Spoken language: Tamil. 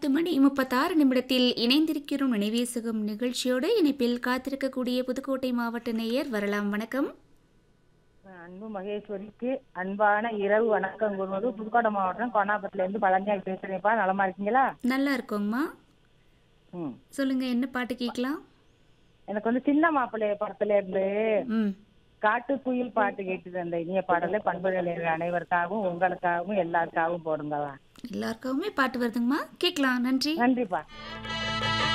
பத்து மணி முப்பத்தாறு நிமிடத்தில் இணைந்திருக்கிறோம் நினைவேசுகம் நிகழ்ச்சியோடு இணைப்பில் காத்திருக்கக்கூடிய புதுக்கோட்டை மாவட்ட நேயர் வரலாம் வணக்கம் அன்பு மகேஸ்வரிக்கு அன்பான இரவு வணக்கம் கூறுவது புதுக்கோட்டை மாவட்டம் கோனாபத்துல இருந்து பழனியால் பேசுறேன்ப்பா நலமா இருக்கீங்களா நல்லா இருக்கோங்கம்மா ம் சொல்லுங்க என்ன பாட்டு கேட்கலாம் எனக்கு வந்து சின்ன மாப்பிள்ளை படத்துல இருந்து ம் காட்டு குயில் பாட்டு கேட்டுது அந்த இனிய பாடலை பண்புகள் அனைவருக்காகவும் உங்களுக்காகவும் எல்லாருக்காகவும் போடுங்கவா எல்லாருக்காகவுமே பாட்டு வருதுங்கம்மா கேட்கலாம் நன்றி நன்றிப்பா